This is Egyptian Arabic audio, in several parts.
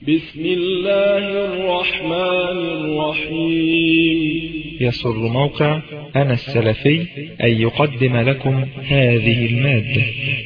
بسم الله الرحمن الرحيم يسر موقع أنا السلفي أن يقدم لكم هذه المادة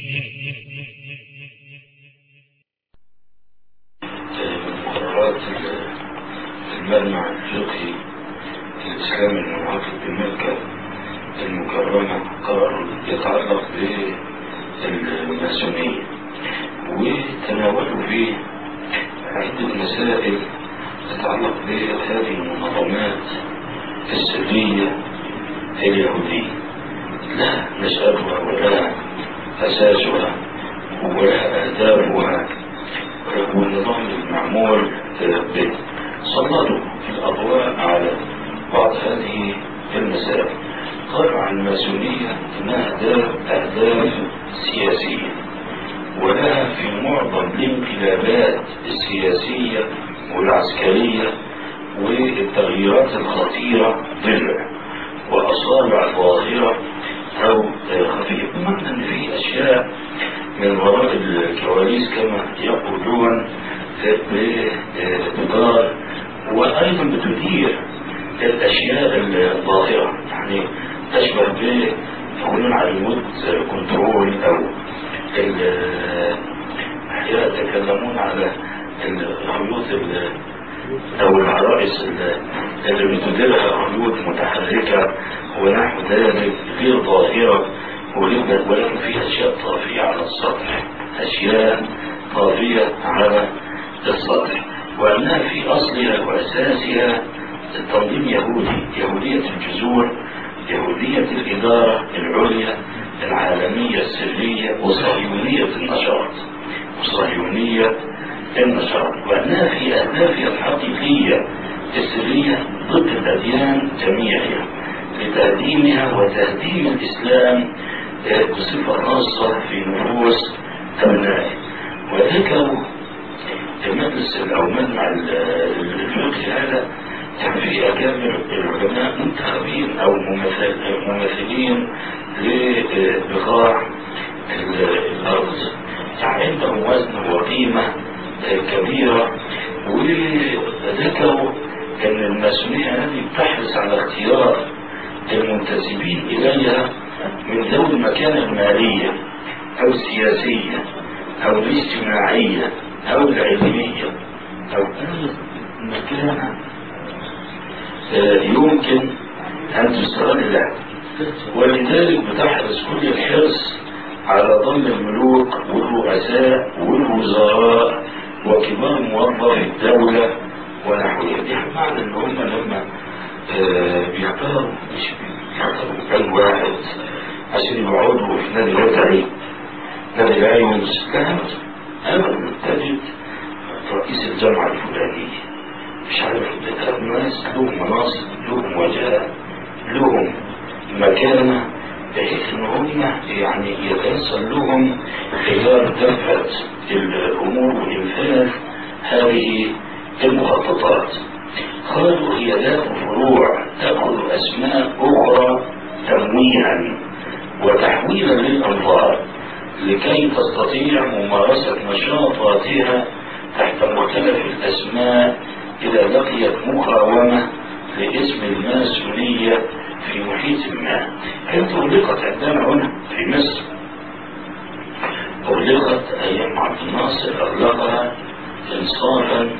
مقررات المجمع الفقهي الإسلامي المنعقد بمكة المكرمة قرار يتعلق بالماسونية وتناولوا فيه عدة مسائل تتعلق بهذه المنظمات السرية اليهودية لا نسألها ولا أساسها ولا آدابها والنظام المعمول به سلطوا الأضواء على بعض هذه المسائل قالوا عن الماسونية أنها أهداف أهداف سياسية ولها في معظم الانقلابات السياسية والعسكرية والتغييرات الخطيرة ضلع وأصابع ظاهرة أو خفيفة بمعنى أن في أشياء من وراء الكواليس كما يقولون بتدار وأيضا بتدير الأشياء الظاهرة يعني تشبه ب يقولون على الموت كنترول أو أحياء يتكلمون على الخيوط أو العرائس اللي بتديرها خيوط متحركة ونحو ذلك غير ظاهرة ولكن فيها أشياء طافية على السطح أشياء طافية على السطح وأنها في أصلها وأساسها التنظيم يهودي يهودية الجذور يهودية الإدارة العليا العالمية السرية وصهيونية النشاط وصهيونية النشاط وأنها في أهدافها الحقيقية السرية ضد الأديان جميعها لتهديمها وتهديم الإسلام بصفة خاصة في نفوس أبنائه وذكروا المجلس أو مجمع الفقه هذا كان في أكابر العلماء منتخبين أو ممثلين لبقاع الأرض يعني عندهم وزن وقيمة كبيرة وذكروا أن الماسونية هذه تحرص على اختيار المنتسبين إليها من ذوي المكانة المالية أو السياسية أو الاجتماعية أو العلمية أو أي مكانة يمكن أن تستغل له ولذلك بتحرص كل الحرص على ضم الملوك والرؤساء والوزراء وكبار موظفي الدولة ونحوها دي معنى ان هم لما بيختاروا مش بيختاروا كان واحد عشان يقعدوا في نادي الوتري نادي العيونز لا ابدا تجد رئيس الجامعة الفلانية مش عارف الناس لهم مناصب لهم وجهة لهم مكانة بحيث ان هم يعني يتيسر لهم خلال دفعة الامور وانفاذ هذه المخططات قالوا هي ذات فروع تأخذ أسماء أخرى تمويها وتحويلا للأنظار لكي تستطيع ممارسة نشاطاتها تحت مختلف الأسماء إذا لقيت مقاومة لاسم الماسونية في محيط ما كانت أغلقت عندنا هنا في مصر أغلقت أيام عبد الناصر أغلقها إنصافا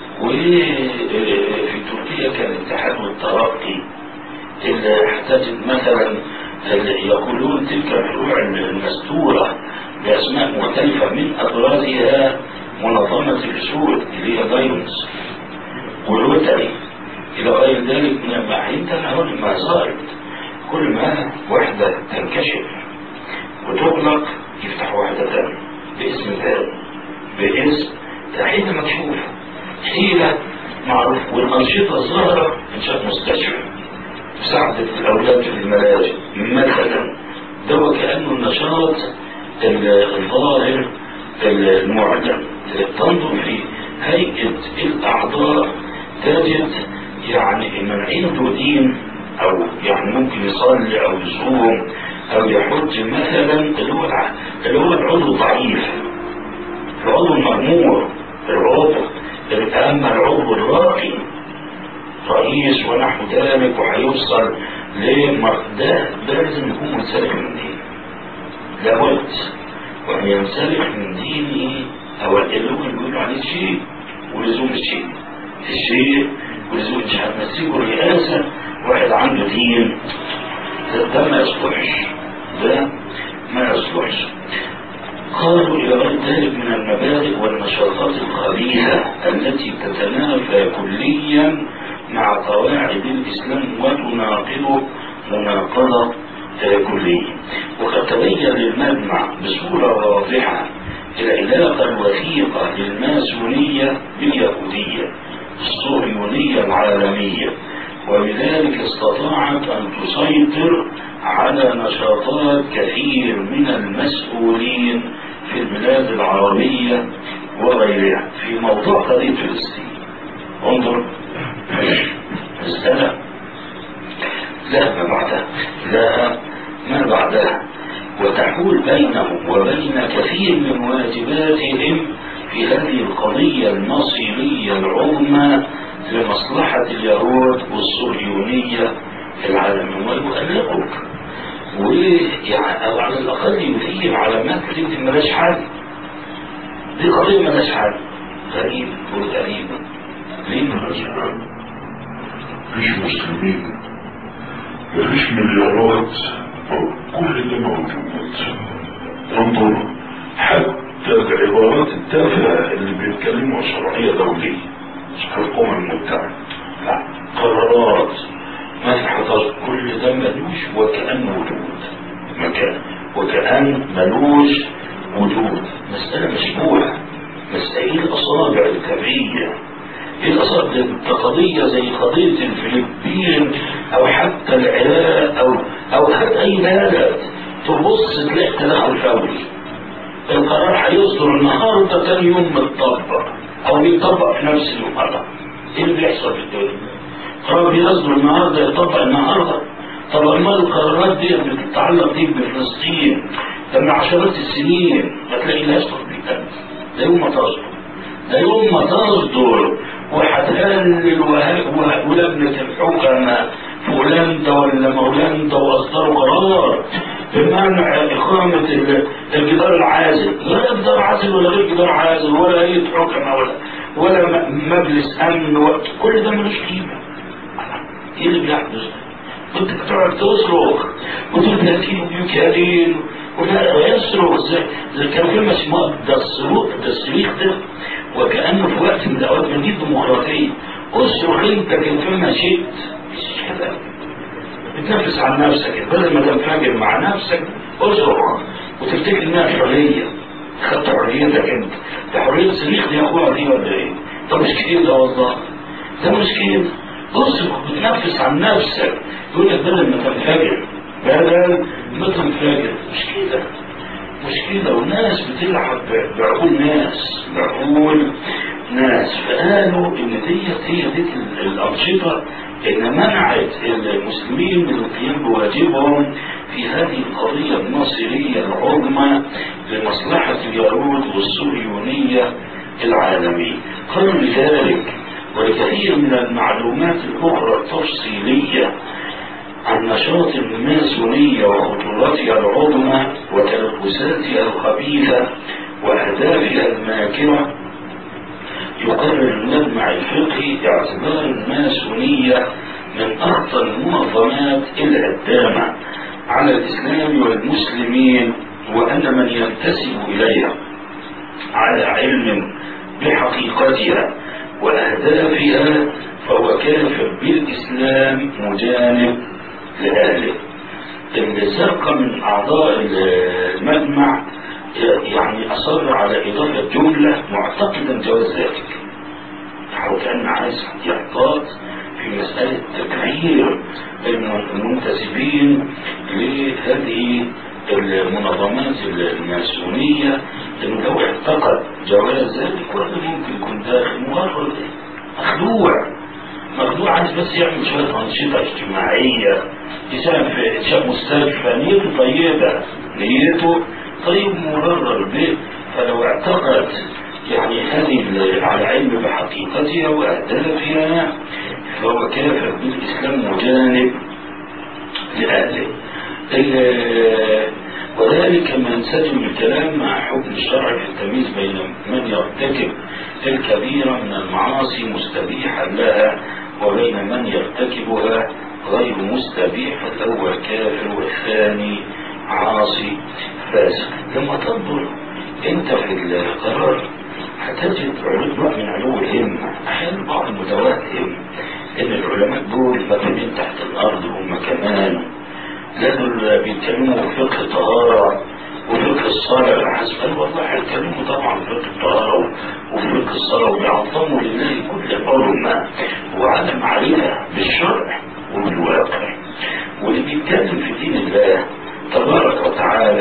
وفي تركيا كان الاتحاد والترقي اللي احتاجت مثلا يقولون تلك الفروع المستورة بأسماء مختلفة من أبرزها منظمة الأسود اللي هي دايموندز والوتري إلى غير ذلك من المعين تنهون المظاهر كل ما وحدة تنكشف وتغلق يفتح واحدة ثانية باسم ثاني باسم حيلة مكشوفة حيلة معروف والأنشطة ظاهرة إنشاء مستشفى مساعدة الأولاد في الملاجئ مثلا ده وكأنه النشاط الظاهر المعلن تنظر في هيئة الأعضاء تجد يعني من عنده دين أو يعني ممكن يصلي أو يصوم أو يحج مثلا اللي هو اللي هو العضو ضعيف العضو المغمور العضو واما العضو الراقي رئيس ونحو ذلك وهيوصل لمر ده ده لازم يكون منسلخ من دينه لابد وان ينسلخ من دينه او اللي هو بيقولوا عليه شيء ولزوم الشيء الشيء ولزوم مش هتمسكه رئاسه واحد عنده دين ده, ده ما يصلحش ده ما يصلحش قالوا إلى غير ذلك من المبادئ والنشاطات الخبيثة التي تتنافى كليا مع قواعد الإسلام وتناقضه مناقضة كلية وقد تبين للمجمع بصورة واضحة العلاقة الوثيقة للماسونية باليهودية الصهيونية العالمية وبذلك استطاعت أن تسيطر على نشاطات كثير من المسؤولين في البلاد العربية وغيرها في موضوع قضية فلسطين انظر مسألة لا ما بعدها لا ما بعدها وتحول بينهم وبين كثير من واجباتهم في هذه القضية المصيرية العظمى لمصلحة اليهود والصهيونية العالمية ويؤلقك ويعني أو على الأقل يثير علامات يمكن ملاش حل دي قضية ملاش حل غريب وغريبة ليه ملاش حل؟ مفيش مسلمين مفيش مليارات كل ده موجود انظر حتى العبارات التافهة اللي بيتكلموا شرعية دولية مش الأمم المتحدة لا قرارات ما تحضر كل ده ملوش وكأنه وجود مكان وكأن ملوش وجود مسألة مشبوهة مسائل الأصابع الكبرية ايه الأصابع ده قضية زي قضية الفلبين أو حتى العراق أو أو حتى أي بلد تبص تلاقي تدخل فوري القرار هيصدر النهارده تاني يوم متطبق أو بيطبق في نفس اليوم ايه اللي بيحصل في الدنيا؟ قرار بيصدر النهارده يطبق النهارده طب امال القرارات دي بتتعلق دي بفلسطين لما عشرات السنين ما تلاقي لهاش تطبيقات ده يوم ما تصدر ده يوم ما تصدر وهتهلل ولجنة الحكماء في هولندا ولا هولندا واصدروا قرار بمنع إقامة الجدار العازل لا جدار عازل ولا غير جدار عازل ولا هيئة حكماء ولا ولا مجلس أمن وقت كل ده ملوش قيمة ايه اللي بيحدث كنت بتقعد تصرخ وتقول 30 ويوكالين ولا يصرخ زي زي كان فيلم اسمه ده الصروخ ده الصريخ ده وكانه في وقت من الاوقات من دي الديمقراطيه اصرخ انت كان فيلم شئت مش كده بتنفس عن نفسك بدل ما تنفجر مع نفسك اصرخ وتفتكر انها حريه خدت حريتك انت ده حريه الصريخ دي يا اخويا دي ولا ايه؟ طب مش كده والله ده مش كده اصرخ بتنفس عن نفسك يقول لك بدل ما تنفجر بدل ما تنفجر مش كده مش كده والناس بتلعب بعقول ناس بعقول ناس فقالوا ان ديت هي ديت الانشطه ان منعت المسلمين من القيام بواجبهم في هذه القضيه الناصريه العظمى لمصلحه اليهود والصهيونيه العالميه قالوا لذلك ولكثير من المعلومات الأخرى التفصيلية عن نشاط الماسونية وخطورتها العظمى وتلبساتها الخبيثة وأهدافها الماكرة يقرر المجمع الفقهي اعتبار الماسونية من أخطر المنظمات الهدامة على الإسلام والمسلمين وأن من ينتسب إليها على علم بحقيقتها وأهدافها فهو كافر بالإسلام مجانب لأهله اللي سرق من أعضاء المجمع يعني أصر على إضافة جملة معتقدا جواز ذلك وكان عايز احتياطات في مسألة تكعير المنتسبين لهذه المنظمات الماسونية انه لو اعتقد جواز ذلك ولا ممكن يكون داخل مجرد مخدوع مخدوع عايز بس يعمل شوية أنشطة اجتماعية يساهم في إنشاء مستشفى نيته طيبة نيته طيب مبرر به فلو اعتقد يعني هذه ال- على علم بحقيقتها وأهدافها فهو كافر بالإسلام مجانب لأهله ال- وذلك ما ينسجم الكلام مع حكم الشرع في التمييز بين من يرتكب الكبيرة من المعاصي مستبيحا لها وبين من يرتكبها غير مستبيح فالأول كافر والثاني عاصي فاسق لما تنظر انت في القرار هتجد علو من علو الهمة أحيانا بعض المتوهم إن العلماء دول مكانين تحت الأرض هم كمان لا دول بيتكلموا في فقه الطهارة وفقه الصلاة العزم قال والله هيتكلموا طبعا في فقه الطهارة وفي فقه الصلاة وبيعظموا لله كل حرمة وعلى معرفة بالشرع وبالواقع واللي بيتكلم في دين الله تبارك وتعالى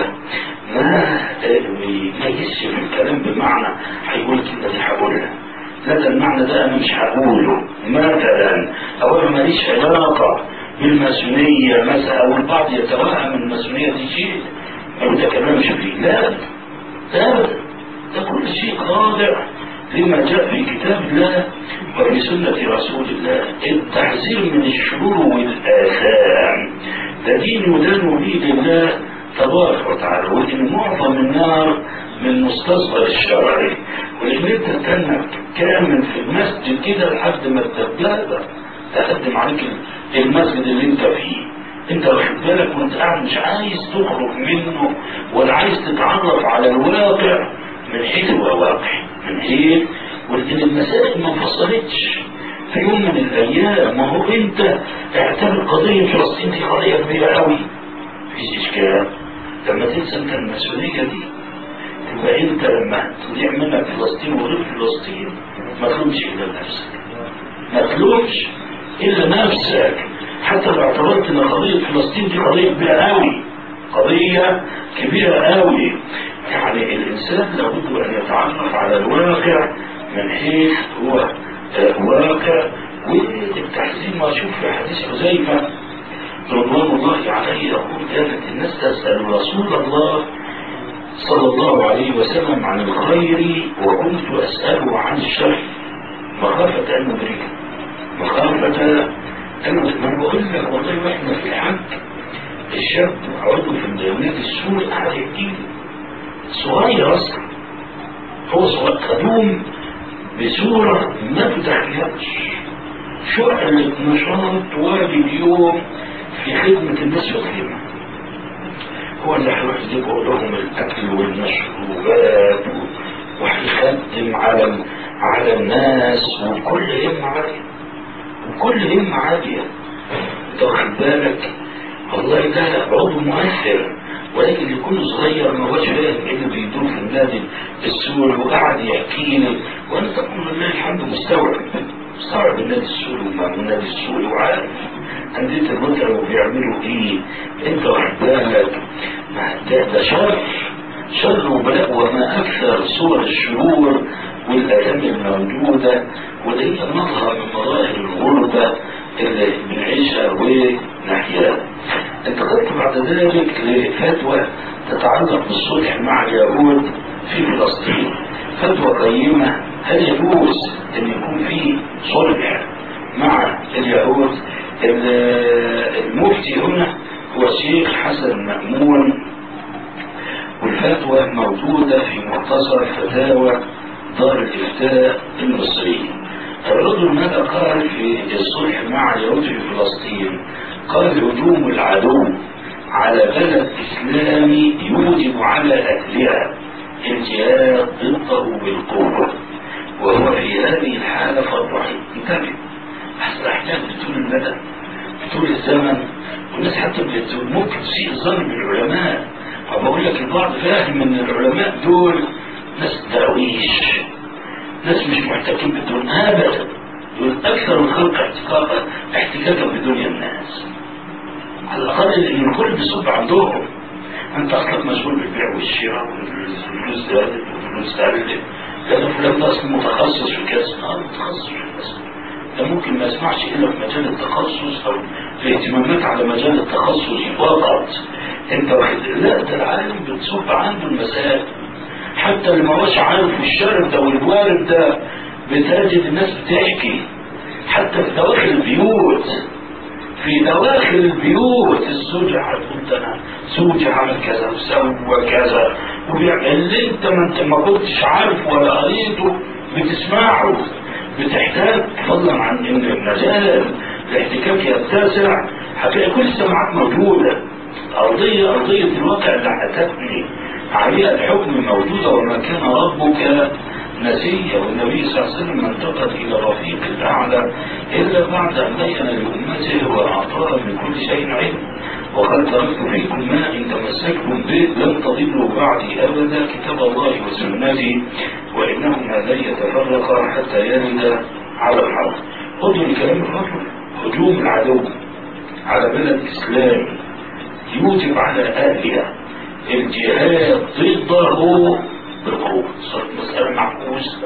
ما ما يجيش في الكلام بمعنى هيقول كده دي هقولها لا ده المعنى ده انا مش هقوله مثلا او انا ماليش علاقه بالماسونيه مثلا او البعض يتوهم الماسونيه دي شيء ما بيتكلمش فيه لا لا ده كل شيء خاضع لما جاء في كتاب الله وفي سنة رسول الله التحذير من الشرور والآثام ده دين يدان به لله تبارك وتعالى وإن معظم النار من مستصغر الشرع وإن أنت تنك كامل في المسجد كده لحد ما تبدأ تقدم عليك المسجد اللي أنت فيه انت واخد بالك وانت قاعد مش عايز تخرج منه ولا عايز تتعرف على الواقع من حيث هو واقع من حيث ولكن المسائل ما انفصلتش في يوم من الايام ما هو انت اعتبر قضيه فلسطين دي قضيه كبيره قوي مفيش اشكال لما تنسى انت المسؤوليه دي تبقى انت لما تضيع منك فلسطين وغير فلسطين ما تلومش الا نفسك ما تلومش الا نفسك حتى لو اعتبرت ان قضيه فلسطين دي قضيه كبيره قوي قضيه كبيره قوي يعني الانسان لابد ان يتعرف على الواقع من حيث هو آه، واقع والتحذير ما اشوف في حديث حذيفه رضوان الله عليه يقول كانت الناس تسال رسول الله صلى الله عليه وسلم عن الخير وكنت اساله عن الشر مخافه ان ندركه مخافه ان ما بقول لك والله واحنا في الحج الشاب عضو في النادي السوري قاعد يحكي صغير اصلا هو صغير قدوم بصورة ما تتخيلش شعلة نشاط واجب يوم في خدمة الناس والخدمة هو اللي هيروح يجيب لهم الأكل والمشروبات و- وهيخدم على على الناس وكل همة عالية وكل همة عالية انت واخد بالك والله ده عضو مؤثر ولكن يكون صغير ما هوش فاهم ايه اللي بيدور في النادي السوري وقعد يحكي لي وانا طبعا لله الحمد مستوعب مستوعب النادي السوري وما النادي السوري وعارف أندية الوتر وبيعملوا ايه انت واخد بالك ما ده, ده شر شر وبلاء وما اكثر صور الشرور والآلام الموجودة واللي هي مظهر من مظاهر الغربة اللي بنعيشها ونحياها. انتقلت بعد ذلك لفتوى تتعلق بالصلح مع اليهود في فلسطين. فتوى قيمة هل يجوز أن يكون في صلح مع اليهود؟ المفتي هنا هو الشيخ حسن مأمون والفتوى موجودة في مختصر فتاوى دار الإفتاء المصري الرجل ماذا قال في الصلح مع اليهود في فلسطين قال هجوم العدو على بلد إسلامي يوجب على أهلها الجهاد ضده بالقوة وهو في هذه الحالة فالرحيم انتبه أصل أحيانا بطول المدى بطول الزمن والناس حتى بتقول ممكن تسيء الظن بالعلماء فبقول لك البعض فاهم ان العلماء دول ناس درويش ناس مش محتكين بالدنيا ابدا دول اكثر الخلق احتكاكا احتكاكا بدنيا الناس على الاقل ان الكل بيصب عندهم انت اصلك مشغول بالبيع والشراء والفلوس زادت والفلوس قلت لان فلان ده اصلا متخصص في كذا اه متخصص في كذا ده ممكن ما يسمعش الا في مجال التخصص او في اهتمامات على مجال التخصص فقط انت واخد لا ده العالم بتصب عنده المسائل حتى اللي ما هوش عارف الشارب ده والوارد ده بتجد الناس بتحكي حتى في دواخل البيوت في دواخل البيوت الزوجة هتقول ده انا زوجي عمل كذا وسوى كذا وبيعمل اللي انت ما انت ما كنتش عارف ولا قريته بتسمعه بتحتاج فضلا عن ان المجال الاحتكاك يتسع هتلاقي كل السماعات موجوده ارضيه ارضيه الواقع اللي هتبني عليها الحكم موجوده وما كان ربك نسيا والنبي صلى الله عليه وسلم ما انتقل الى الرفيق الاعلى الا بعد ان بين لامته واعطاها من كل شيء علم وقد تركت فيكم ما ان تمسكتم به لن تضلوا بعدي ابدا كتاب الله وسنتي وانهما لن يتفرقا حتى يرد على الحرب خذوا الكلام الرجل هجوم العدو على بلد اسلامي يوجب على اهلها الجهاد ضده بالقوة صارت مسألة معكوسة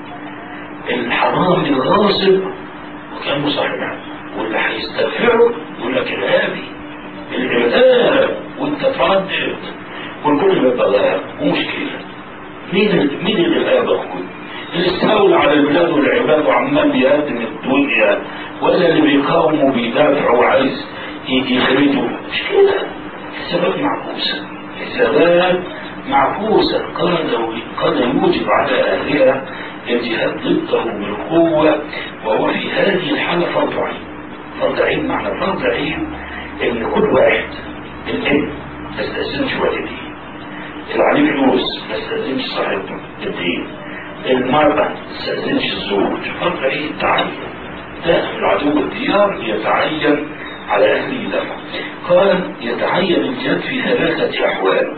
الحرام الغاصب وكان مصحح واللي هيستدفعه يقول لك الهابي الإرهاب وانت تردد والكل ببلاء ومشكلة مين مين الإرهاب أخوي؟ اللي استولى على البلاد والعباد وعمال بيقدم الدنيا ولا اللي بيقاوم وبيدافع وعايز يجي يخرجه مشكلة حسابات معكوسة حسابات معكوسة قال قد يوجب على أهلها الجهاد ضده بالقوة وهو في هذه الحالة فرض عين فرض عين معنى فرض عين إن كل واحد الابن ما يستأذنش والديه اللي عليه فلوس ما يستأذنش صاحب الدين المرأة ما تستأذنش الزوج فرض عين تعين ده العدو الديار يتعين على أهله دفع قال يتعين الجهاد في ثلاثة أحوال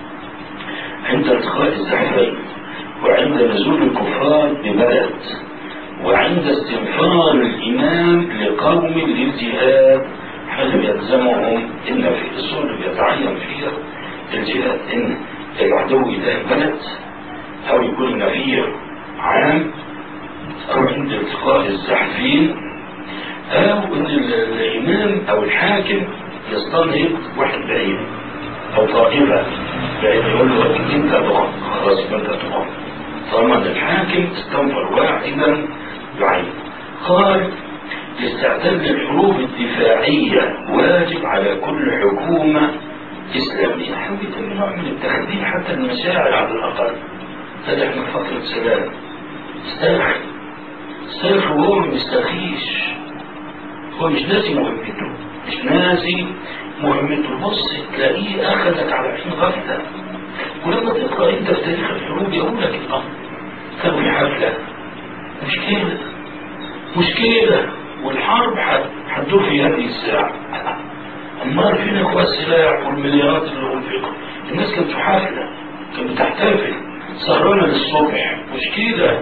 عند التقاء الزحفين وعند نزول الكفار ببلد وعند استنفار الإمام لقوم للجهاد حيث يلزمهم إن في الصور يتعين فيها الجهاد إن العدو يلاقي بلد أو يكون نفير عام أو عند التقاء الزحفين أو إن الإمام أو الحاكم يستنهض واحد بعيد أو طائفة بعيد يقول له أنت تقوم خلاص أنت تقوم طالما أن الحاكم استنفر واحدا بعيد قال الاستعداد للحروب الدفاعية واجب على كل حكومة إسلامية حبيت أن نوع من التخدير حتى المشاعر على الأقل هذا احنا فترة سلام استرخي استرخي وهو ما بيسترخيش هو مش ناسي مهمته مش ناسي مهمته بص تلاقيه أخذك على عين غفلة ولما تقرأ أنت في تاريخ الحروب يقول لك الأمر كانوا في حفلة مشكلة مشكلة والحرب هتدور في هذه الساعة أمال فين أخوة السلاح والمليارات اللي أنفقوا الناس كانت في حفلة كانت بتحتفل سهرانة للصبح مشكلة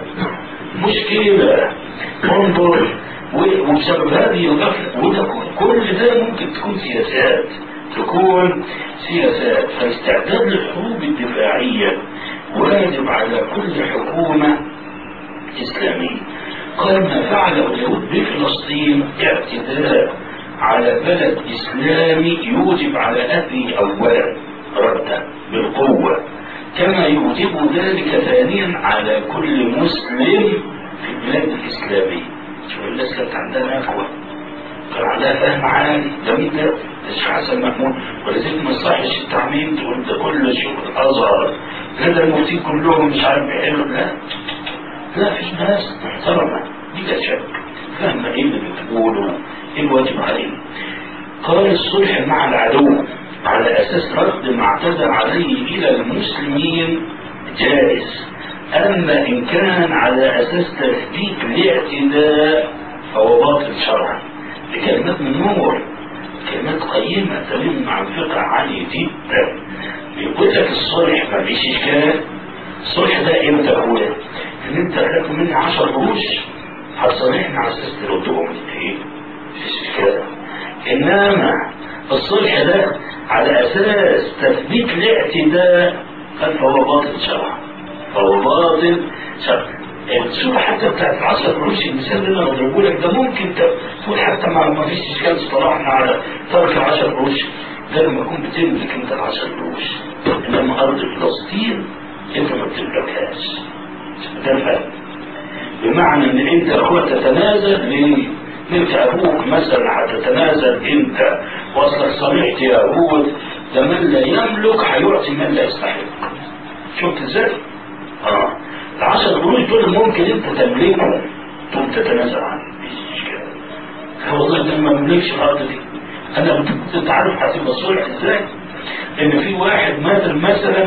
مشكلة انظر وبسبب هذه الغفلة وده كل ده ممكن تكون سياسات تكون سياسات فالاستعداد للحروب الدفاعية واجب على كل حكومة إسلامية قال ما فعله اليهود بفلسطين اعتداء على بلد إسلامي يوجب على أهله أولا ردا بالقوة كما يوجب ذلك ثانيا على كل مسلم في البلاد الإسلامية شوف الناس كانت عندها نخوة كان عندها فهم عالي ده مين ده؟ مش حسن محمود ولذلك ما يصحش التعميم تقول ده كل شيوخ الازهر لا ده المفتين كلهم مش عارف بيحلوا لا لا في ناس محترمه بلا شك فاهمه ايه اللي بتقوله ايه الواجب عليه قال الصلح مع العدو على اساس رد ما اعتدى عليه الى المسلمين جائز اما ان كان على اساس تثبيت الاعتداء فهو باطل شرعا بكلمات من نور كلمات قيمة تمام مع الفقه عالي جدا بيقول لك الصلح ما فيش اشكال الصلح ده امتى هو ان انت هتاخد مني 10 قروش هتصالحني على اساس تردهم ايه مفيش اشكال انما الصلح ده على اساس تثبيت الاعتداء قال فهو باطل شرعا فهو باطل شرعا الصورة حتى بتاعت عشر قروش المثال اللي انا بضربه لك ده ممكن تقول حتى ما ما فيش اشكال اصطلاحنا على ترك العشر قروش غير ما تكون بتملك انت العشر قروش انما ارض فلسطين انت ما بتملكهاش ده الفرق بمعنى ان انت هو تتنازل ليه؟ انت ابوك مثلا هتتنازل انت واصلك صريحت يا ابوك ده من لا يملك هيعطي من لا يستحق شفت ازاي؟ اه العشر قروش دول ممكن انت تملكهم تقوم تتنازل عنهم مفيش اشكال والله ده ما بملكش الارض دي انا انت عارف هتبقى صلح ازاي؟ ان في واحد مثلا مثلا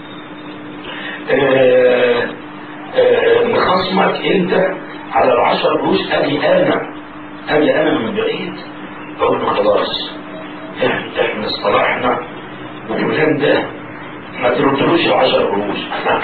آه، آه، مخصمك انت على العشر قروش اجي انا اجي انا من بعيد بقول له خلاص احنا احنا اصطلحنا وفلان ده ما تردلوش العشر قروش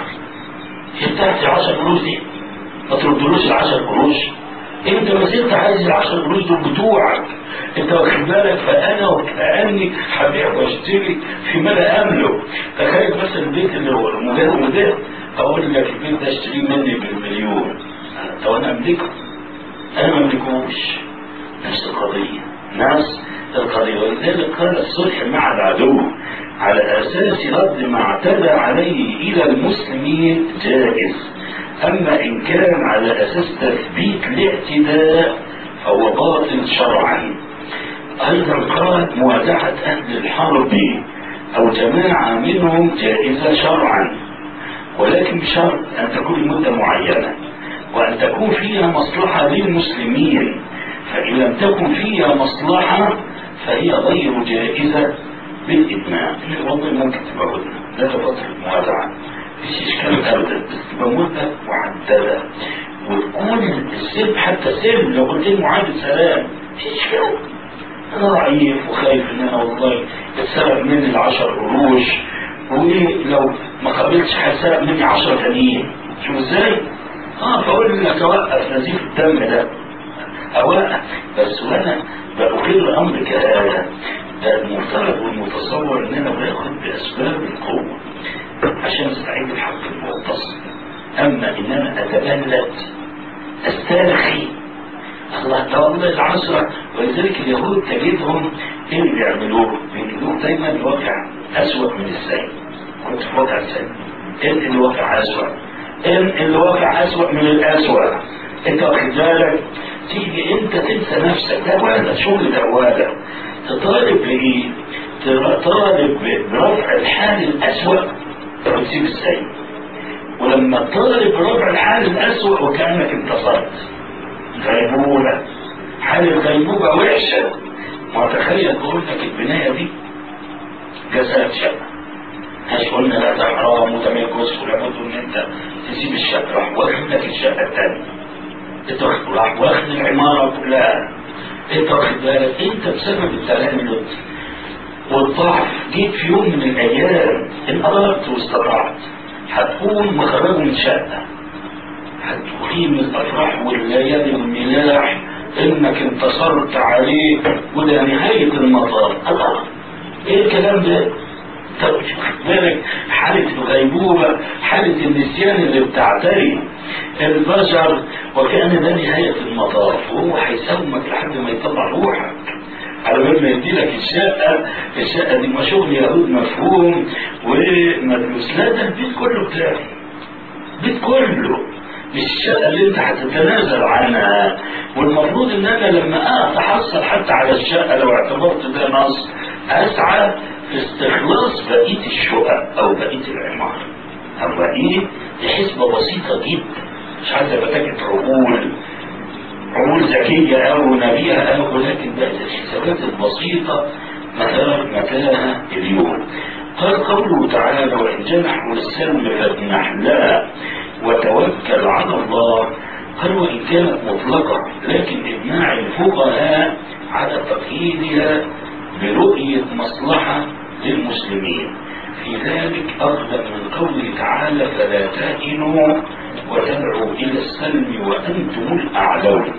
هي بتاعتي العشر قروش دي ما تردلوش العشر قروش انت ما زلت عايز العشر قروش دول بتوعك انت واخد بالك فانا وكاني هبيع واشتري فيما لا املك تخيل مثلا البيت اللي هو المجاور ده اقول لك البيت ده اشتريه مني بالمليون طب انا املكه انا ما املكوش نفس القضيه نفس القضيه ولذلك قال الصلح مع العدو على اساس رد ما اعتدى عليه الى المسلمين جائز اما ان كان على اساس تثبيت الاعتداء فهو باطل شرعا ايضا قال موادعه اهل الحرب او جماعه منهم جائزه شرعا ولكن بشرط ان تكون لمده معينه وان تكون فيها مصلحه للمسلمين فان لم تكن فيها مصلحه فهي غير جائزه بالاجماع والله ممكن تبقى هدنه لا تفضل الموادعه مفيش اشكال ابدا بس تبقى مده معدده وتكون السلم حتى السلم لو قلت له معاهده سلام مفيش اشكال انا ضعيف وخايف ان انا والله اتسرق مني العشر قروش ولو ما قابلتش هيتسرق مني 10 تانيين شوف ازاي؟ اه بقول لك اوقف نزيف الدم ده اوقف بس وانا بأقر الامر كآية ده المفترض والمتصور ان انا باخد باسباب القوه عشان استعيد الحق المتصل اما ان انا اتبلد استرخي الله ده والله العشرة ولذلك اليهود تجدهم ايه اللي بيعملوه؟ بيجيبوه دايما الواقع اسوأ من السيء كنت في واقع السيء انت اللي واقع اسوأ ان اللي واقع اسوأ من الاسوأ انت واخد بالك تيجي انت تنسى نفسك ده ولا شغل ده ولا تطالب بايه؟ تطالب برفع الحال الاسوأ وتسيب السيء ولما تطالب برفع الحال الاسوأ وكانك انتصرت غيبوبة حال الغيبوبة وحشة ما تخيل بقول لك البناية دي جزاء شقة مش قلنا لا ده حرام وده ما يجوز ولابد ان انت تسيب الشقة راح واخد لك الشقة الثانية انت راح واخد العمارة كلها انت واخد بالك انت بسبب التلامذ والضعف جيت في يوم من الايام ان اردت واستطعت هتكون مخرجه من شقة هتقيم الافراح والليالي والملاح انك انتصرت عليه وده نهاية المطار الله ايه الكلام ده طب بالك حالة الغيبوبة حالة النسيان اللي بتعتري البشر وكأن ده نهاية المطاف وهو هيساومك لحد ما يطلع روحك على بال ما يدي لك الشقة الشقة دي ما شغل يهود مفهوم ومدروس لا ده البيت كله بتاعي البيت كله مش الشقة اللي انت هتتنازل عنها والمفروض ان انا لما اتحصل حتى على الشقة لو اعتبرت ده نص اسعى في استخلاص بقية الشقق او بقية العمارة او ايه دي حسبة بسيطة جدا مش عايز ابقى تاكد عقول عقول ذكية او نبيهة او ولكن بقت الحسابات البسيطة مثلا متاهة اليوم قال قوله تعالى وإن جنحوا للسلم فاجنح لها وتوكل على الله قال وإن كانت مطلقة لكن إجماع الفقهاء على تقييدها برؤية مصلحة للمسلمين في ذلك أخذا من قوله تعالى فلا تهنوا وتدعوا إلى السلم وأنتم الأعلون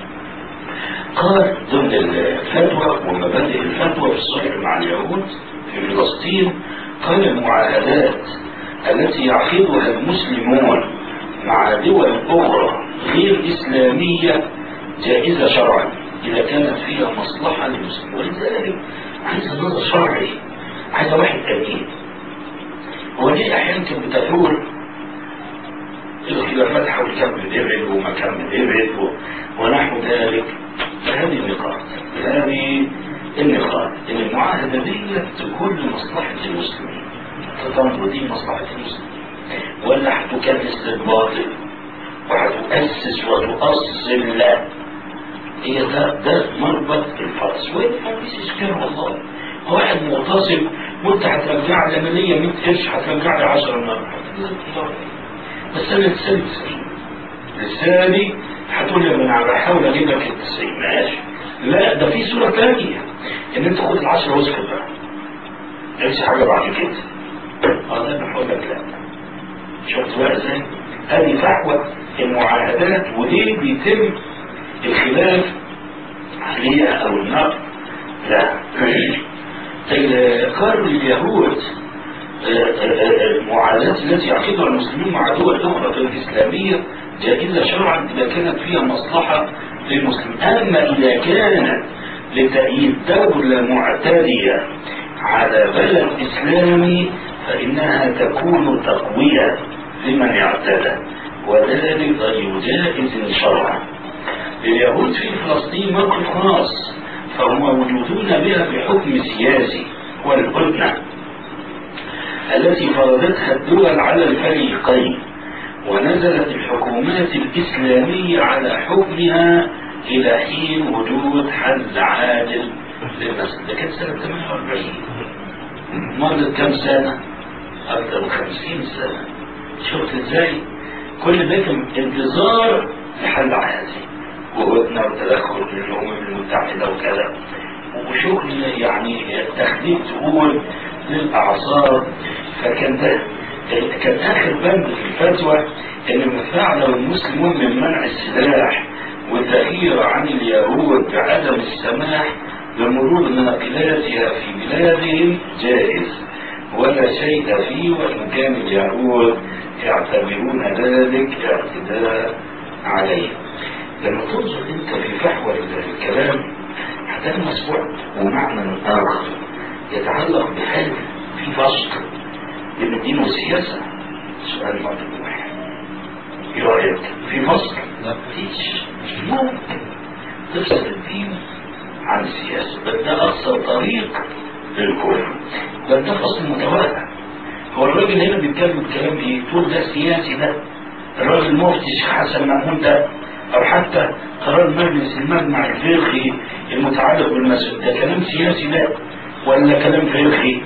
قال ضمن الفتوى ومبادئ الفتوى في الصلح مع اليهود في فلسطين قال المعاهدات التي يعقدها المسلمون مع دول أخرى غير إسلامية جائزة شرعا إذا كانت فيها مصلحة للمسلمين ولذلك عايز نظر شرعي عايز واحد أمين هو ليه احيانا كانت بتثور الخلافات حول كم الابل وما كم الابل و- ونحو ذلك هذه النقاط هذه النقاط ان المعاهده دي تكون لمصلحه المسلمين تظن دي مصلحه المسلمين ولا هتكنس للباطل وهتؤسس وتؤصل لا هي ده ده مربط الفرس وين مفيش اشكال والله هو واحد مغتصب وانت هترجع لي انا ليا 100 قرش هترجع لي 10 مره بس انا لساني 90 لساني هتقول لي انا بحاول اجيب لك ال 90 ماشي لا ده في صوره ثانيه ان انت خد ال 10 واسكت بقى نفس حاجه بعد كده اه ده انا هقول لك لا شفت بقى ازاي؟ هذه فحوى المعاهدات وليه بيتم الخلاف عليها او النقد لا قالوا اليهود المعادات التي يعقدها المسلمون مع دول اخرى غير الاسلاميه جائزه شرعا اذا كانت فيها مصلحه للمسلم اما اذا كانت لتأييد دولة معتدية على بلد إسلامي فإنها تكون تقوية لمن اعتدى وذلك غير جائز شرعا لليهود في فلسطين موقف خاص فهم موجودون بها بحكم سياسي والهدنة التي فرضتها الدول على الفريقين ونزلت الحكومات الإسلامية على حكمها إلى حين وجود حل عادل للمسألة ده كانت سنة 48 مرت كم سنة؟ أكثر من 50 سنة شفت إزاي؟ كل ده كان انتظار لحل عادل وهدنة وتدخل من الأمم المتحدة وكذا وشغل يعني تخديم تقول للأعصاب فكان ده كان آخر بند في الفتوى إن ما فعله المسلمون من منع السلاح والتغيير عن اليهود بعدم السماح بمرور ناقلاتها في بلادهم جائز ولا شيء فيه وإن كان اليهود يعتبرون ذلك اعتداء عليه لما تنظر انت في فحوى الكلام هتلمس بعد ومعنى آخر يتعلق بحال في فصل بين الدين والسياسة سؤال مطلوب واحد ايه رأيك في فصل؟ لا مفيش مش ممكن تفصل الدين عن السياسة بل ده أقصر طريق للكفر بل ده فصل متوالى هو الراجل هنا بيتكلم بكلام ايه؟ تقول ده سياسي ده الراجل المفتي الشيخ حسن مأمون ده او حتى قرار مجلس المجمع الفقهي المتعلق بالمسجد ده كلام سياسي ده ولا كلام فقهي؟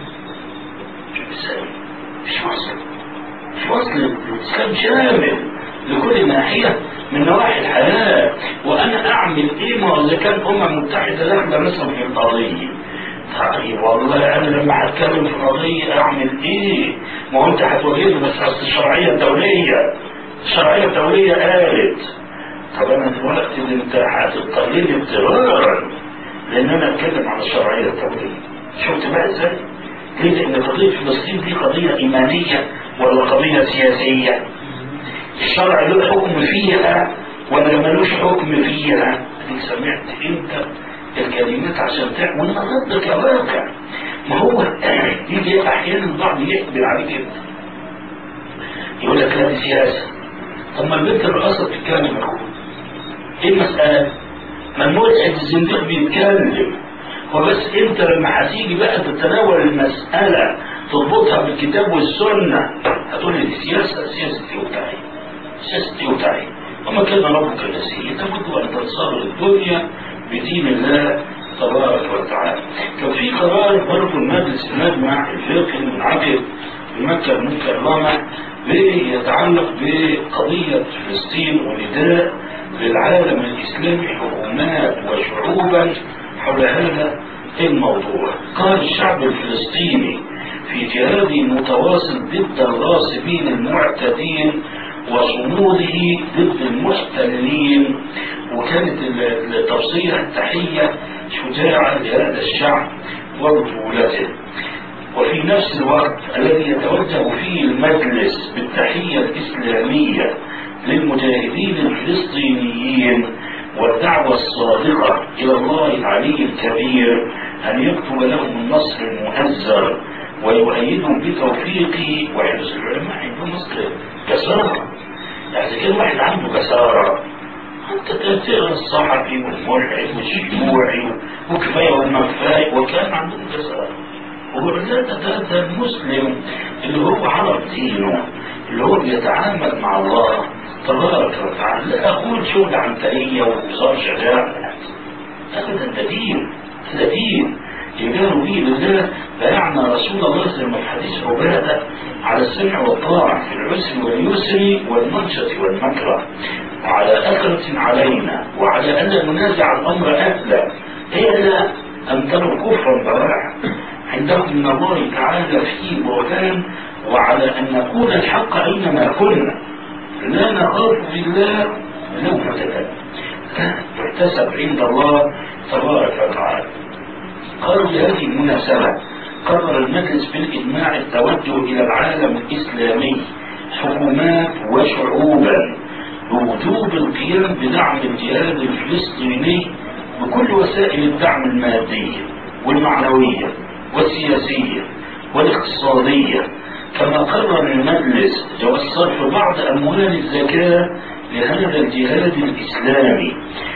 مش وصل مش وصل الاسلام شامل لكل ناحيه من نواحي الحياه وانا اعمل ايه ما اذا كان امم متحده داخله مثلا في القضيه طيب والله انا لما هتكلم في قضيه اعمل ايه؟ ما هو انت هتواجهني بس اصل الشرعيه الدوليه الشرعيه الدوليه قالت طب انا دلوقتي اللي انت هتضطرني اضطرارا لان انا اتكلم عن الشرعيه الدوليه شفت بقى ازاي؟ ليه؟ لان قضيه فلسطين دي قضيه ايمانيه ولا قضيه سياسيه؟ الشرع له حكم فيها ولا ملوش حكم فيها؟ اديك سمعت انت الكلمات عشان تعمل وانا ضدك يا واقع ما هو يجي احيانا البعض يقبل عليك انت يقول لك لا دي سياسه طب ما البنت الرئاسه بتتكلم يا اخويا ايه المسألة؟ ما الملحد الزنديق بيتكلم هو بس انت لما هتيجي بقى تتناول المسألة تربطها بالكتاب والسنة هتقول لي دي سياسة سياسة وتعي سياسة وتعي وما كان ربك نسيه تبدو ان تنصر الدنيا بدين الله تبارك وتعالى كان في قرار برضه المجلس المجمع الفقهي المنعقد في مكة المكرمة بيتعلق بقضية فلسطين ونداء للعالم الإسلامي حكومات وشعوبا حول هذا الموضوع قال الشعب الفلسطيني في جهاد متواصل ضد الغاصبين المعتدين وصموده ضد المحتلين وكانت التوصية التحية شجاعة لهذا الشعب وبطولته وفي نفس الوقت الذي يتوجه فيه المجلس بالتحية الإسلامية للمجاهدين الفلسطينيين والدعوة الصادقة إلى الله العلي الكبير أن يكتب لهم النصر المؤزر ويؤيدهم بتوفيقه وحرص العلماء عندهم مصر جسارة يعني كده واحد عنده جسارة انت تقرا الصحفي والملحد والشيوعي وكفايه وما كفايه وكان عندهم جسارة وبالذات ده المسلم اللي هو عرف دينه اللي هو بيتعامل مع الله تبارك وتعالى لا اقول شغل عنتريه وانتصار شجاع ابدا ده دين ده دين يجاروا به بالله فيعنى رسول الله صلى الله عليه وسلم في حديث عباده على السمع والطاعه في العسر واليسر والمنشط والمكره وعلى أثرة علينا وعلى ألا ننازع الأمر أهلا إلا أن تروا كفرا بواحا عندهم من الله تعالى في برهان وعلى أن نقول الحق أينما كنا لا نخاف بالله لومة لائم تحتسب عند الله تبارك وتعالى قالوا بهذه المناسبة قرر المجلس بالإجماع التوجه إلى العالم الإسلامي حكومات وشعوبا بوجوب القيام بدعم الجهاد الفلسطيني بكل وسائل الدعم المادية والمعنوية والسياسية والاقتصادية كما قرر المجلس جواز صرف بعض أموال الزكاة لهذا الجهاد الإسلامي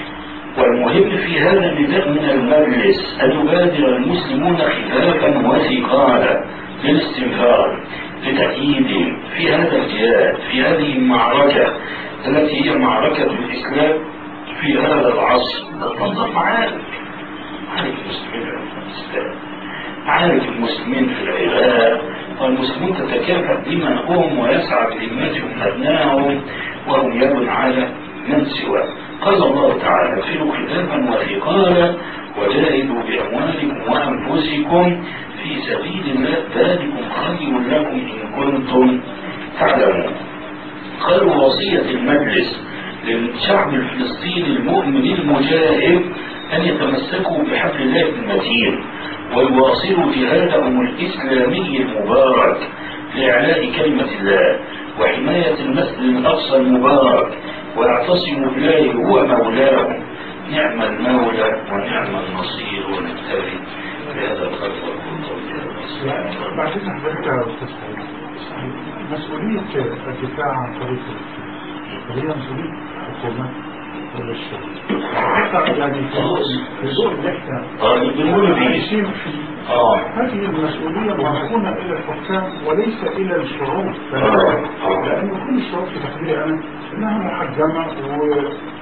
والمهم في هذا النداء من المجلس أن يبادر المسلمون خفافا وثقالا للاستنفار لتأييدهم في هذا الجهاد في هذه المعركة التي هي معركة الإسلام في هذا العصر تنظر معارك معارك المسلمين في الإسلام معارك المسلمين في العراق والمسلمون تتكافئ دماؤهم ويسعى بذمتهم أبنائهم وهم يد على من سواه قال الله تعالى انفروا خفافا وثقالا وجاهدوا بأموالكم وأنفسكم في سبيل الله ذلكم خير لكم إن كنتم تعلمون قالوا وصية المجلس للشعب الفلسطيني المؤمن المجاهد أن يتمسكوا بحبل الله المتين ويواصلوا جهادهم الإسلامي المبارك لإعلاء كلمة الله وحماية المسجد الأقصى المبارك ويعتصموا بالله هو مولاهم نعم المولى ونعم النصير ونكتفي بهذا القدر بعدين حضرتك مسؤولية الدفاع عن طريق هي مسؤولية الحكومة ولا الشعب؟ حتى يعني في ضوء اللي احنا طيب بنقول فيه عايشين فيه اه هذه المسؤولية مرهونة إلى الحكام وليس إلى الشعوب لأن كل الشعوب في تقديري أنا إنها محجمة و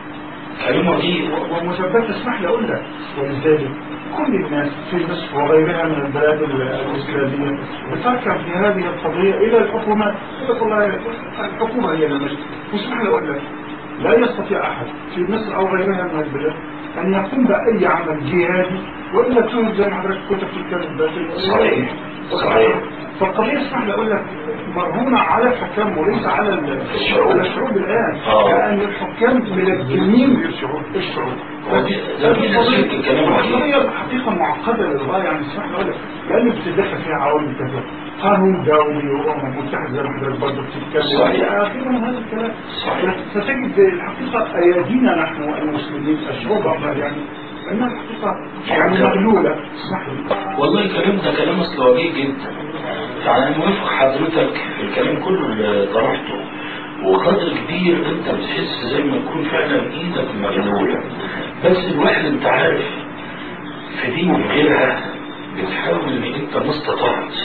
كلمة دي ومثبتة اسمح لي أقول لك ولذلك كل الناس في مصر وغيرها من البلاد الإسلامية بتركب في هذه القضية إلى الحكومات يقول والله الحكومة هي اللي ماشية واسمح لي أقول لك لا يستطيع أحد في مصر أو غيرها من البلاد أن يقوم بأي عمل جهادي وإلا تكون زي ما حضرتك كنت بتتكلم ده صحيح صحيح فالقضية اسمح لي أقول لك مرهونة على الحكام وليس على ال- الشعوب. على الشعوب الآن آه. لأن الحكام ملجمين للشعوب الشعوب ودي- ده في ناس يمكن كلامه عجيب. القضية حقيقة معقدة للغاية يعني اسمح لي أقول لك لأن بتتدخل فيها عوامل كثيرة قانون دولي وأمم متحدة زي ما حضرتك برضه بتتكلم صحيح. إلى آخره من هذا الكلام صحيح. فتجد الحقيقة أيادينا نحن المسلمين الشعوب أفضل يعني أنها الحقيقة يعني مغلولة اسمح لي والله الكلام ده كلام اصلاحي جدا يعني انا موافق حضرتك في الكلام كله اللي طرحته وقدر كبير انت بتحس زي ما تكون فعلا ايدك مغلوله بس الواحد انت عارف في دي وغيرها بتحاول ان انت ما استطعت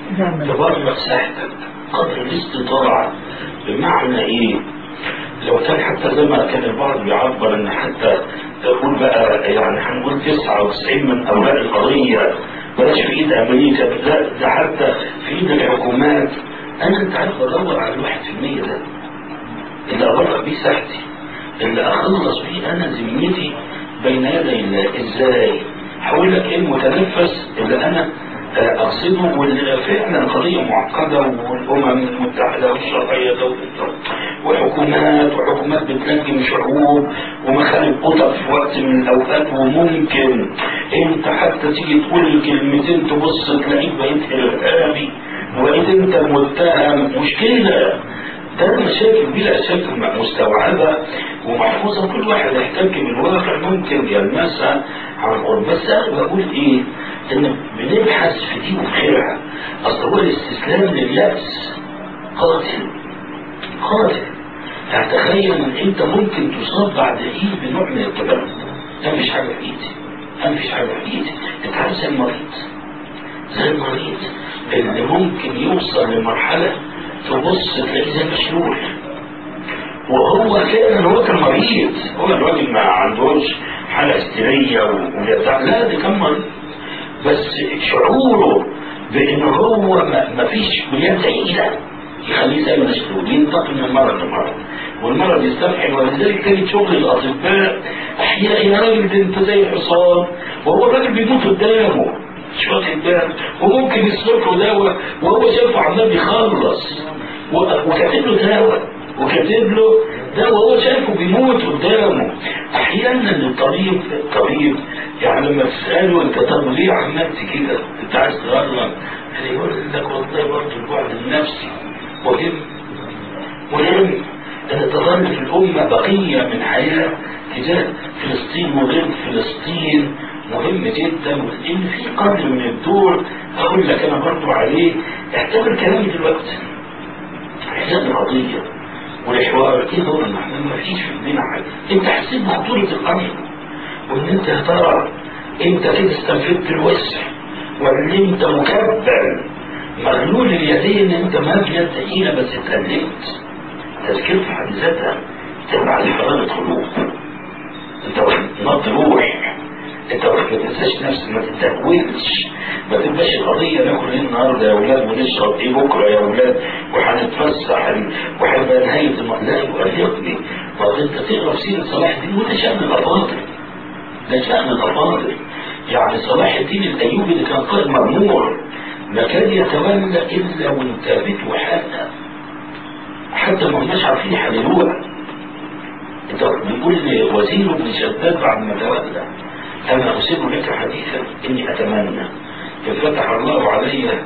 تبرع ساحتك قدر الاستطاعه بمعنى ايه؟ لو كان حتى زي ما كان البعض بيعبر ان حتى تقول بقى يعني هنقول 99 من اوراق القضيه بلاش في ايد امريكا لا ده حتى في ايد الحكومات انا انت عارف ادور على الواحد في المية ده اللي ابرع بيه ساحتي اللي اخلص بيه انا ذمتي بين يدي الله ازاي؟ هقول لك ايه المتنفس اللي انا آه، اقصده واللي فعلا قضيه معقده والامم المتحده والشرعيه دولة وحكومات وحكومات بتنجم شعوب ومخالب قطع في وقت من الاوقات وممكن انت حتى تيجي تقول كلمتين تبص تلاقيك بقيت ارهابي وبقيت انت متهم مشكله ده مشاكل بلا شك مستوعبة ومحفوظة كل واحد يحتك بالواقع ممكن يلمسها عن قرب بس أنا بقول إيه ان بنبحث في دي وخيرها اصل هو الاستسلام لليأس قاتل قاتل فتخيل ان انت ممكن تصاب بعد ايه بنوع من التبرد ده مش حاجه في ايدي ده مش حاجه في ايدي انت عارف زي المريض زي المريض اللي ممكن يوصل لمرحله تبص تلاقيه زي مشلول وهو فعلا هو كان مريض هو الراجل ما عندوش حاله هستيريه وبتاع لا ده كان مريض بس شعوره بان هو ما فيش بنيان تقيله يخليه زي مشلول ينتقل من مرض لمرض والمرض يستفحل ولذلك كانت شغل الاطباء احياء يا راجل ده انت زي الحصان وهو الراجل بيموت قدامه مش واخد بالك وممكن يصرف له دواء وهو شايفه عمال بيخلص وكاتب له دواء وكاتب له ده وهو شايفه بيموت قدامه احيانا الطبيب الطبيب يعني لما تساله انت طب ليه عملت كده؟ انت عايز تغرم؟ يقول لك والله برضه البعد النفسي مهم مهم ان تظل في الامه بقيه من حياه تجاه فلسطين وغير فلسطين مهم جدا وان في قدر من الدور اقول لك انا برضه عليه اعتبر كلامي دلوقتي حساب القضيه والحوار ايه دور احنا ما فيش في الدين حاجه انت حسيت بخطوره الامر وان انت يا ترى انت كده استنفدت الوسع ولا انت مكبل مغلول اليدين انت ما في يد ثقيله بس اتقلبت تذكير في حد ذاتها تبع لحرارة قلوب انت واخد نبض روح انت ما تنساش نفسك ما تتهولش ما تبقاش القضيه ناكل ايه النهارده يا اولاد ونشرب ايه بكره يا اولاد وهنتفسح وهيبقى نهايه الم... لا يؤرقني طب انت تقرا في سيره صلاح الدين وده شان الافاضل ده شان الافاضل يعني صلاح الدين الايوبي اللي كان قائد مغمور ما كان يتولى الا وانتابته حاله حتى ما كناش عارفين يحللوها انت بيقول وزير بن شداد بعد ما تولى انا اسر لك حديثا اني اتمنى ان فتح الله علي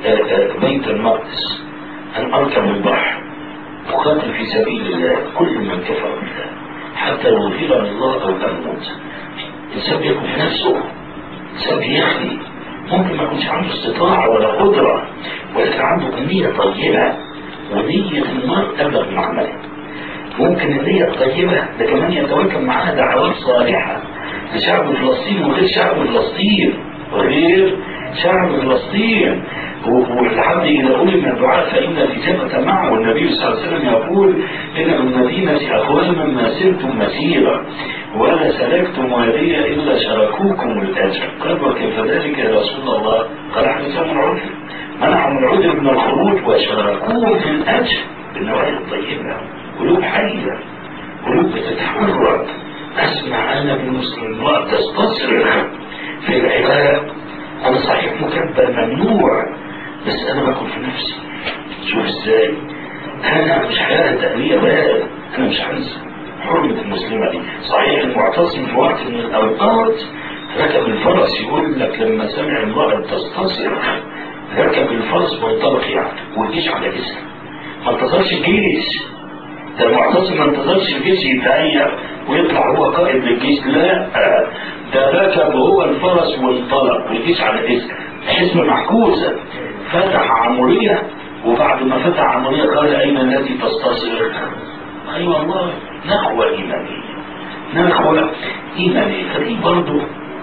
بيت المقدس ان اركب البحر اقاتل في سبيل الله كل من كفر بالله حتى يغفرني الله او اموت الانسان بيكون في نفسه الانسان بيخلي ممكن ما يكونش عنده استطاعه ولا قدره ولكن عنده نيه طيبه ونيه المرء ابلغ من عمله ممكن النيه الطيبه ده كمان يتواكب معاها دعوات صالحه لشعب فلسطين وغير شعب فلسطين وغير شعب فلسطين والحمد إذا أولي من الدعاء فإن الإجابة معه والنبي صلى الله عليه وسلم يقول إن المدينة أقواما ما سرتم مسيرا ولا سلكتم واديا إلا شركوكم الأجر قال وكيف ذلك يا رسول الله قال حدثهم العذر منعهم العذر من الخروج وشاركوهم في الأجر بالنوايا الطيبة قلوب حية قلوب بتتحرك اسمع انا بمسلم وقت استصرخ في العبادة انا صحيح مكبر ممنوع بس انا باكل في نفسي شوف ازاي انا مش حياة تألية بقى انا مش هنسى حرمة المسلمة دي صحيح المعتصم في وقت من الاوقات ركب الفرس يقول لك لما سمع امرأة تستصرخ ركب الفرس وانطلق يعني والجيش على جسمه ما انتظرش الجيش ده المعتصم ما انتظرش الجيش يتهيأ ويطلع هو قائد للجيش لا ده ركب هو الفرس وانطلق والجيش على اسم حزمة معكوسة فتح عمورية وبعد ما فتح عمورية قال أين الذي تستصرخ أي أيوة والله نخوة إيمانية نخوة إيمانية فدي برضو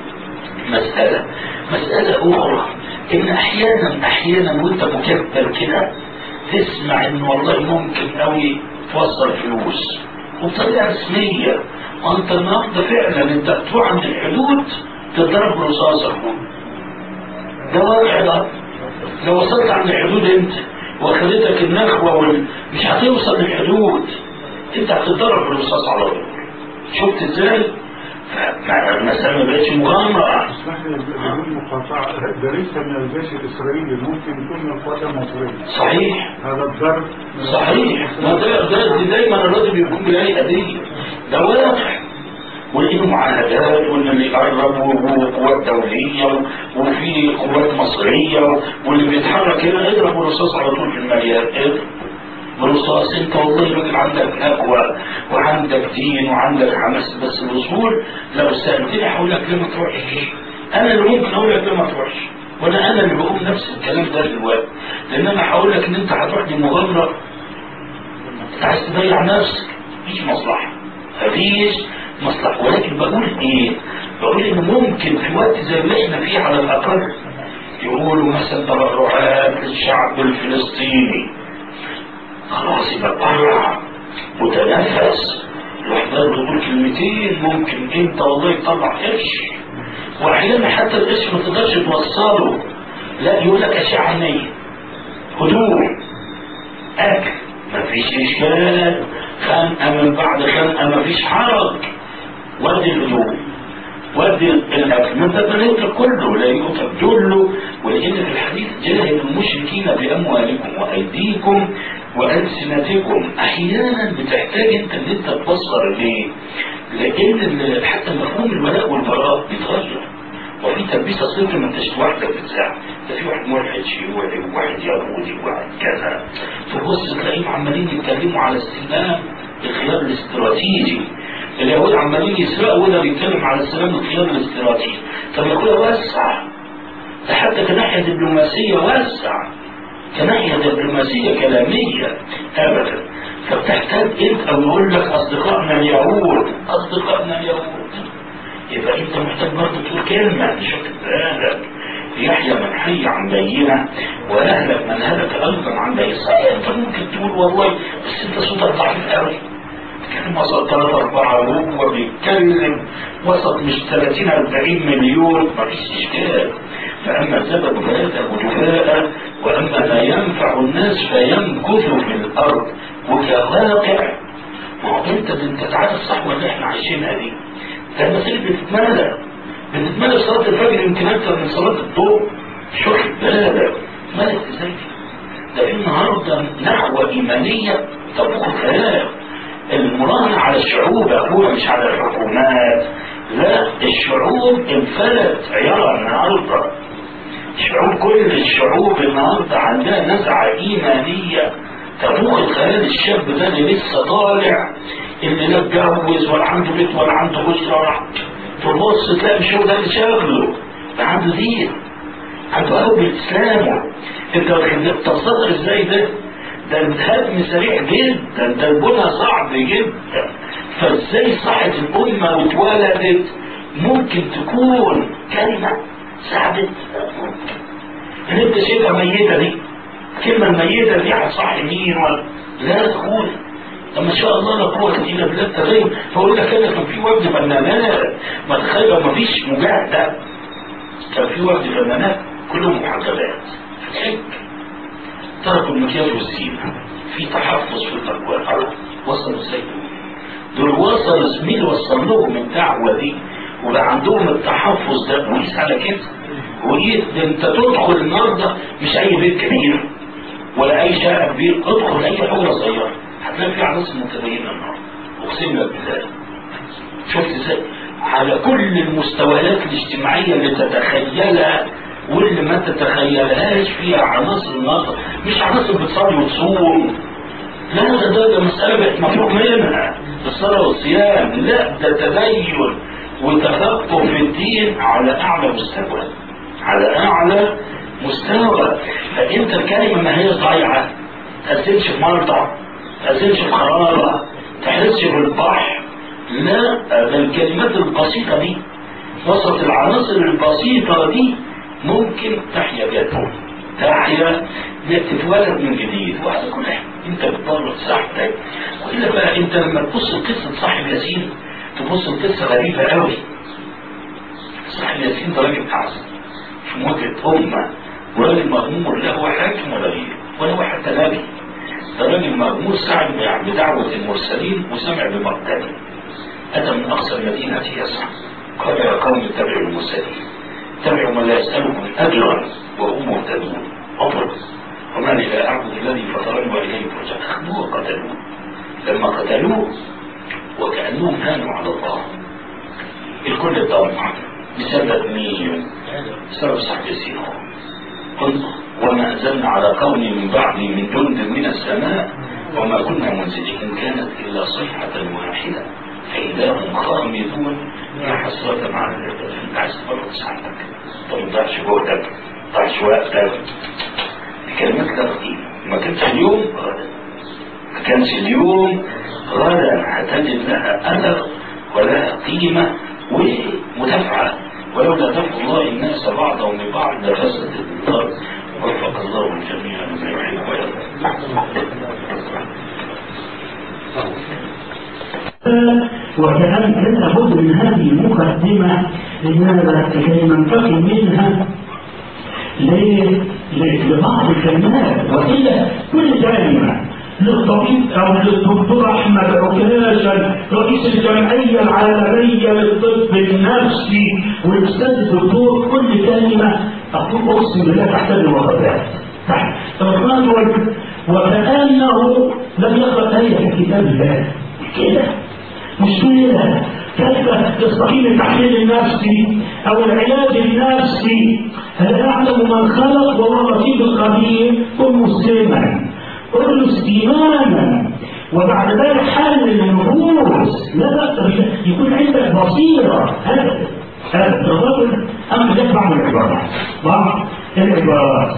مسألة مسألة أخرى إن أحيانا أحيانا وأنت مكبر كده تسمع إن والله ممكن قوي توصل فلوس وبطريقة رسمية وانت النهارده فعلا انت بتروح عند الحدود تضرب رصاصة ده واقع ده لو وصلت عند الحدود انت واخدتك النخوة وال... مش هتوصل للحدود انت هتضرب بالرصاص على طول شفت ازاي؟ المسألة ما بقتش مغامرة اسمح لي بدون مقاطعة ده ليس من الجيش الإسرائيلي ممكن يكون من القوات المصرية صحيح هذا الضرب صحيح ما ده ده دي دايما الراجل بيكون بهيئة دي ده واقع ولقينا معاهدات وان اللي يقرب وقوات دولية وفي قوات مصرية واللي بيتحرك هنا اضرب الرصاص على طول في المليان اضرب برصاص انت والله راجل عندك نقوة وعندك دين وعندك حماس بس الوصول لو سألتني هقول لك ليه ما تروحش انا اللي ممكن اقول لك لا ما تروحش ولا انا اللي بقول نفس الكلام ده دلوقتي لان انا هقول لك ان انت هتروح دي مغامره انت عايز تضيع نفسك مفيش مصلحه مفيش مصلحه ولكن بقول ايه؟ بقول ان ممكن في وقت زي اللي احنا فيه على الاقل يقولوا مثلا تبرعات للشعب الفلسطيني خلاص يبقى طلع وتنفس يحضر له يقول كلمتين ممكن انت والله تطلع قرش واحيانا حتى القرش ما تقدرش توصله لا يقول لك اشعه عينيه هدوء اكل مفيش اشكال خنقه من بعد خنقه مفيش حرج ودي الهدوء ودي الاكل من ده بنترك كله لا يترك جله ولان في الحديث جاهد المشركين باموالكم وايديكم والسنتكم احيانا بتحتاج انت ان انت تبصر ليه؟ لان ال- حتى مفهوم الولاء والبراء بيتغير وفي تلبيسه صفر ما انتش لوحدك بتساعد ده في واحد ملحد شيوعي وواحد يهودي وواحد كذا تبص تلاقيهم عمالين يتكلموا على استخدام الخيار الاستراتيجي اليهود عمالين يسرقوا وده بيتكلم على استخدام الخيار الاستراتيجي طب يا اخويا وسع ده حتى كناحيه دبلوماسيه وسع كناحيه دبلوماسيه كلاميه ابدا فبتحتاج انت او يقول لك اصدقائنا اليهود اصدقائنا اليهود يبقى انت محتاج برضه تقول كلمه مش واخد بالك يحيى من حي عن بينه ويهلك من هلك ايضا عن بينه صحيح انت ممكن تقول والله بس انت صوتك ضعيف قوي بيتكلم وسط ثلاثة أربعة وهو بيتكلم وسط مش 30 40 مليون مفيش إشكال فأما الزبد فيذهب جفاء وأما ما ينفع الناس فيمكث في الأرض وكواقع ما هو أنت أنت تعرف الصحوة اللي إحنا عايشينها دي ده المسائل بتتملى بتتملى في صلاة الفجر يمكن أكثر من صلاة الظهر مش واخد بالك مالك إزاي ده في النهارده نحو إيمانية تفوق الخيال المراهنة على الشعوب أقول مش على الحكومات لا الشعوب انفلت عيارها النهارده شعوب كل الشعوب النهارده عندها نزعة إيمانية تفوق الخيال الشاب ده اللي لسه طالع اللي لا اتجوز ولا عنده بيت ولا عنده أسرة ولا تبص تلاقي مش هو ده اللي شاغله ده عنده دين عنده قلب إسلامه أنت تصدق إزاي ده؟ ده الهدم سريع جدا ده البنى صعب جدا فازاي صحت الأمة واتولدت ممكن تكون كلمة ساعدت ممكن ان انت شايفها ميتة دي الكلمة الميتة دي هتصحي مين ولا لا تقول طب ما شاء الله لا قوة إلا بالله التغير فأقول لك أنا كان في وفد فنانات ما تخيل لو ما فيش مجاهدة كان في وفد فنانات كلهم محجبات تركوا المكياج والزينة في تحفظ في الأقوال وصلوا ازاي دول وصلوا زميل وصل لهم الدعوة دي وبقى عندهم التحفظ ده وقيس على كده وقيس ده انت تدخل النهارده مش اي بيت كبير ولا اي شقه كبير ادخل اي حجره صغيره هتلاقي في عناصر متبينه النهارده اقسم لك بالله شفت ازاي على كل المستويات الاجتماعيه اللي تتخيلها واللي ما تتخيلهاش فيها عناصر النهارده مش عناصر بتصلي وتصوم لا ده ده, ده مسألة بقت مفروغ منها الصلاة والصيام لا ده تدين وتفقه في الدين على أعلى مستوى على أعلى مستوى فأنت الكلمة ما هي ضايعة تأذنش في مرضى تأذنش في حرارة تحسش بالبحر لا ده الكلمات البسيطة دي وسط العناصر البسيطة دي ممكن تحيا جدا تحيا تتولد من جديد وعلى كل حال انت بتضر صاحبك والا بقى انت لما تبص لقصه صاحب ياسين تبص لقصه غريبه قوي صاحب ياسين ده راجل اعظم في مواجهه امه وراجل مغمور لا هو حاكم ولا غيره ولا هو حتى نبي ده راجل مغمور سعد بدعوه المرسلين وسمع بمقتله اتى من اقصى المدينه يسعى قال يا قوم اتبعوا المرسلين اتبعوا من لا يسالكم اجرا وهم مهتدون اضرب وما لا اعبد الذي فطرني واليه ترجع اخذوه وقتلوه لما قتلوه وكانهم هانوا على الله الكل طمع بسبب مين؟ بسبب صاحب ياسين قل وما انزلنا على قوم من بعد من جند من السماء وما كنا منزلين ان كانت الا صيحه واحده فاذا هم خامدون حصلت مع انت عايز تفرط ساعتك طب ما تضيعش جهدك ما تضيعش وقتك دي كلمات لا قيمة ما كانش اليوم غدا ما كانش اليوم غدا هتجد لها أثر ولها قيمة ومدافعة ولولا دفع الله الناس بعضهم ببعض لفسدت الأرض وفق الله الجميع لما يحب ويرضى وكأن كان لابد من هذه المقدمة لماذا لكي ننتقل منها ل- ل- لبعض الكلمات وإلا كل كلمة للطبيب أو للدكتور أحمد عكاشة رئيس الجمعية العالمية للطب النفسي والأستاذ الدكتور كل كلمة أقول أقسم بالله تحتاج الوفاة تحت الرجل وكأنه لم يقرأ آية في كتاب الله كده مشكلة كيف يستقيم التحليل النفسي أو العلاج النفسي هل يعلم من خلق وهو اللطيف الخبير كن مسلما ارجس إيمانا وبعد ذلك حلل النفوس لا بأس بك. يكون عندك بصيرة هذا هذا الرجل أما ده بعض العبارات بعض العبارات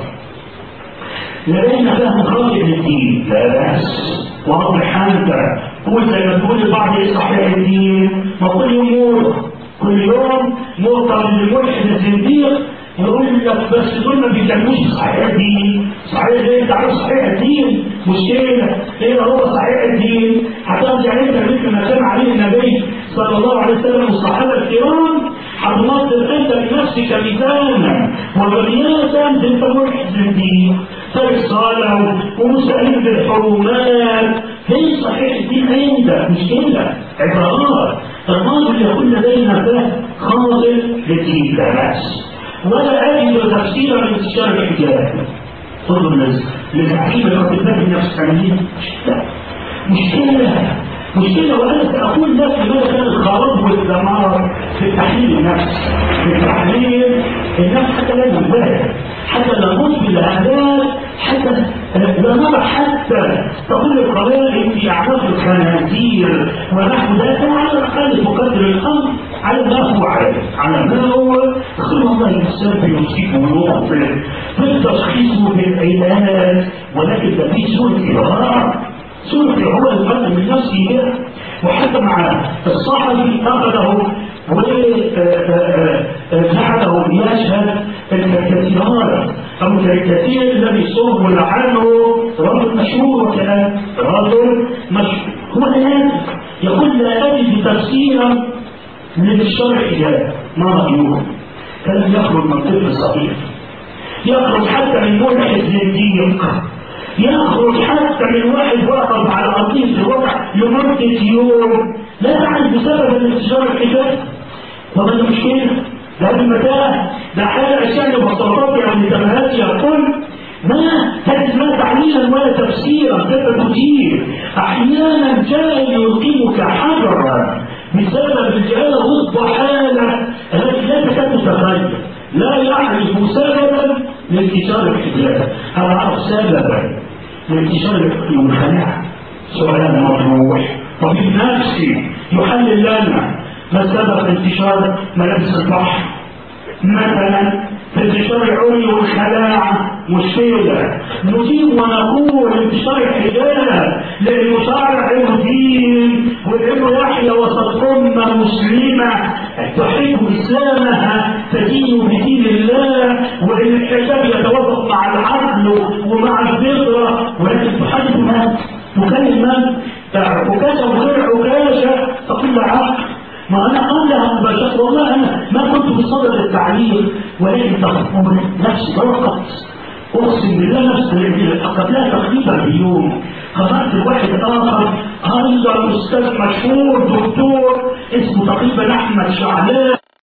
لدينا فهم خاطئ للدين لا بأس واضح أنت قول زي ما تقول لبعض صحيح الدين ما كل يوم مور كل يوم مؤتمر للملحد الزنديق يقول لك بس دول ما بيتكلموش صحيح الدين صحيح الدين انت عارف صحيح الدين مشكله ايه هو صحيح الدين هترجع انت مثل ما كان عليه النبي صلى الله عليه وسلم والصحابه الكرام هتنظر انت بنفسك ميزانا ومقياسا انت ملحد الدين فالصلاة ومسألين بالحرمات هي صحيح الدين عندك مش كده عبارات الراجل يقول لدينا فهم خاطئ للدين لا بأس ولا أجد تفسيرا لانتشار الحجاب انظر لزعيم الاطباء النفسانيين لا مشكلة مشكلة وأنا سأقول لك لماذا كان الخراب والدمار في التحليل النفسي في التحليل النفس حتى لا ينبهر حتى لا نصل الأهداف حتى لا نرى حتى تقول القبائل في أعراف الخنازير ونحو ذلك على الأقل تقدر الأمر على ما هو عليه على ما هو خير الله الإنسان بيصيب ويخطئ بالتشخيص وبالعلاج ولكن ده في سوء إدراك سورة هو الفرق من نفسه كده وحتى مع الصحفي أخذه وجعله يشهد الكاريكاتيرات أو الكاريكاتير الذي صوب عنه رجل مشهور وكان رجل مشهور هو الآن يقول لا أجد تفسيرا للشرع إجابة ما رأيكم كان يخرج من طفل صغير يخرج حتى من ملحد زنديق يخرج حتى من واحد وقف على قضية الوضع لمدة يوم لا تعرف بسبب الانتشار الحجاب طب ده مش كده ده المتاع ده حاجة عشان بساطات يعني تمهات يقول ما هذه ما تعليلا ولا تفسيرا كيف تجيب احيانا جاء يلقمك حجرا بسبب الجهاله ضد حاله التي لا تكاد تتغير لا يعرف سببا لانتشار الحجاب هل عرف سببا لانتشار الحجاب والخلاعه سؤال مطروح طبيب نفسي يحلل لنا ما سبب انتشار ملابس البحر مثلا انتشار العري والخلاعة مشكلة نجيب ونقول انتشار الحجاب لأنه شرع الدين وإنه يحيى وسط أمة مسلمة تحب إسلامها تدين بدين الله وإن الحجاب يتوافق مع العدل ومع الفطرة ولكن تحدث من؟ تكلم من؟ عكاشة وغير عكاشة تقول له عقل ما انا قبلها مباشرة والله انا ما كنت بصدد التعليم ولكن تخطب نفسي فقط اقسم بالله نفسي قبلها تقريبا بيوم خرجت لواحد اخر ايضا استاذ مشهور دكتور اسمه تقريبا احمد شعلان